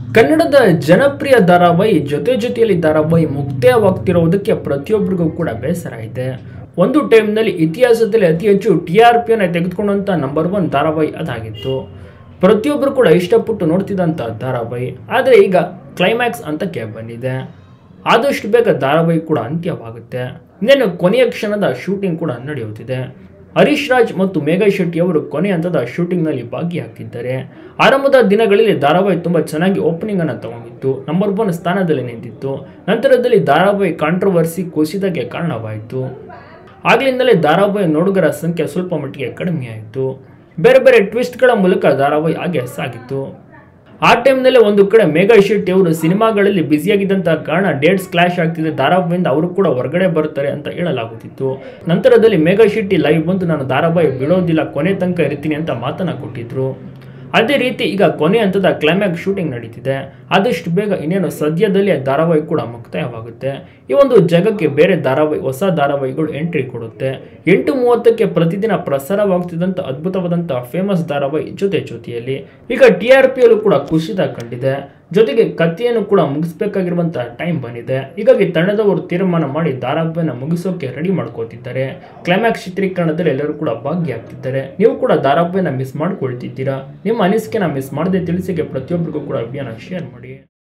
ಕನ್ನಡದ ಜನಪ್ರಿಯ ಧಾರಾವಾಹಿ ಜೊತೆ ಜೊತೆಯಲ್ಲಿ ಧಾರಾವಾಹಿ ಮುಕ್ತಾಯವಾಗ್ತಿರೋದಕ್ಕೆ ಪ್ರತಿಯೊಬ್ಬರಿಗೂ ಕೂಡ ಬೇಸರ ಇದೆ ಒಂದು ಟೈಮ್ನಲ್ಲಿ ಇತಿಹಾಸದಲ್ಲಿ ಅತಿ ಹೆಚ್ಚು ಟಿ ಆರ್ ಪಿಯನ್ನು ತೆಗೆದುಕೊಂಡಂಥ ನಂಬರ್ ಒನ್ ಧಾರಾವಾಹಿ ಅದಾಗಿತ್ತು ಪ್ರತಿಯೊಬ್ಬರು ಕೂಡ ಇಷ್ಟಪಟ್ಟು ನೋಡ್ತಿದ್ದಂಥ ಧಾರಾವಾಹಿ ಆದರೆ ಈಗ ಕ್ಲೈಮ್ಯಾಕ್ಸ್ ಹಂತಕ್ಕೆ ಬಂದಿದೆ ಆದಷ್ಟು ಬೇಗ ಧಾರಾವಾಹಿ ಕೂಡ ಅಂತ್ಯವಾಗುತ್ತೆ ಇನ್ನೇನು ಕೊನೆಯ ಕ್ಷಣದ ಶೂಟಿಂಗ್ ಕೂಡ ನಡೆಯುತ್ತಿದೆ ಹರೀಶ್ ರಾಜ್ ಮತ್ತು ಮೇಘಾ ಶೆಟ್ಟಿ ಅವರು ಕೊನೆ ಹಂತದ ಶೂಟಿಂಗ್ನಲ್ಲಿ ಭಾಗಿಯಾಗ್ತಿದ್ದಾರೆ ಆರಂಭದ ದಿನಗಳಲ್ಲಿ ಧಾರಾವಾಹಿ ತುಂಬ ಚೆನ್ನಾಗಿ ಓಪನಿಂಗ್ ಅನ್ನು ತಗೊಂಡಿತ್ತು ನಂಬರ್ ಒನ್ ಸ್ಥಾನದಲ್ಲಿ ನಿಂತಿತ್ತು ನಂತರದಲ್ಲಿ ಧಾರಾವಾಹಿ ಕಾಂಟ್ರವರ್ಸಿ ಕುಸಿತಕ್ಕೆ ಕಾರಣವಾಯಿತು ಆಗ್ಲಿಂದಲೇ ಧಾರಾವಾಹಿ ನೋಡುಗರ ಸಂಖ್ಯೆ ಸ್ವಲ್ಪ ಮಟ್ಟಿಗೆ ಕಡಿಮೆಯಾಯಿತು ಬೇರೆ ಬೇರೆ ಟ್ವಿಸ್ಟ್ಗಳ ಮೂಲಕ ಧಾರಾವಾಹಿ ಹಾಗೆ ಸಾಗಿತ್ತು ಆ ಟೈಮ್ನಲ್ಲೇ ಒಂದು ಕಡೆ ಮೇಘಾ ಶೆಟ್ಟಿ ಅವರು ಸಿನಿಮಾಗಳಲ್ಲಿ ಬ್ಯುಸಿಯಾಗಿದ್ದಂಥ ಕಾರಣ ಡೇಟ್ಸ್ ಕ್ಲಾಶ್ ಆಗ್ತಿದೆ ಧಾರಾವಾಹಿಯಿಂದ ಅವರು ಕೂಡ ಹೊರಗಡೆ ಬರ್ತಾರೆ ಅಂತ ಹೇಳಲಾಗುತ್ತಿತ್ತು ನಂತರದಲ್ಲಿ ಮೇಘಾ ಶೆಟ್ಟಿ ಲೈವ್ ಬಂದು ನಾನು ಧಾರಾವಾಹಿ ಬಿಡೋದಿಲ್ಲ ಕೊನೆ ತನಕ ಇರ್ತೀನಿ ಅಂತ ಮಾತನ್ನ ಕೊಟ್ಟಿದ್ರು ಅದೇ ರೀತಿ ಈಗ ಕೊನೆ ಹಂತದ ಕ್ಲೈಮ್ಯಾಕ್ಸ್ ಶೂಟಿಂಗ್ ನಡೀತಿದೆ ಆದಷ್ಟು ಬೇಗ ಇನ್ನೇನು ಸದ್ಯದಲ್ಲಿ ಆ ಧಾರಾವಾಹಿ ಕೂಡ ಮುಕ್ತಾಯವಾಗುತ್ತೆ ಈ ಒಂದು ಜಗಕ್ಕೆ ಬೇರೆ ಧಾರಾವಾಹಿ ಹೊಸ ಧಾರಾವಾಹಿಗಳು ಎಂಟ್ರಿ ಕೊಡುತ್ತೆ ಎಂಟು ಮೂವತ್ತಕ್ಕೆ ಪ್ರತಿದಿನ ಪ್ರಸಾರವಾಗ್ತಿದ್ದಂಥ ಅದ್ಭುತವಾದಂಥ ಫೇಮಸ್ ಧಾರಾವಾಹಿ ಜೊತೆ ಜೊತೆಯಲ್ಲಿ ಈಗ ಟಿ ಆರ್ ಪಿಯಲ್ಲೂ ಕೂಡ ಕುಸಿತ ಕಂಡಿದೆ ಜೊತೆಗೆ ಕಥೆಯನ್ನು ಕೂಡ ಮುಗಿಸ್ಬೇಕಾಗಿರುವಂಥ ಟೈಮ್ ಬಂದಿದೆ ಹೀಗಾಗಿ ತಂಡದವರು ತೀರ್ಮಾನ ಮಾಡಿ ಧಾರಾವಾಹಿಯನ್ನು ಮುಗಿಸೋಕೆ ರೆಡಿ ಮಾಡ್ಕೋತಿದ್ದಾರೆ ಕ್ಲೈಮ್ಯಾಕ್ಸ್ ಚಿತ್ರೀಕರಣದಲ್ಲಿ ಎಲ್ಲರೂ ಕೂಡ ಭಾಗಿಯಾಗ್ತಿದ್ದಾರೆ ನೀವು ಕೂಡ ಧಾರಾವಾಹಿಯನ್ನು ಮಿಸ್ ಮಾಡ್ಕೊಳ್ತಿದ್ದೀರಾ ನಿಮ್ಮ ಅನಿಸಿಕೆನ ಮಿಸ್ ಮಾಡದೆ ತಿಳಿಸಿಗೆ ಪ್ರತಿಯೊಬ್ಬರಿಗೂ ಕೂಡ ಅಭಿಯಾನ ಶೇರ್ ಮಾಡಿ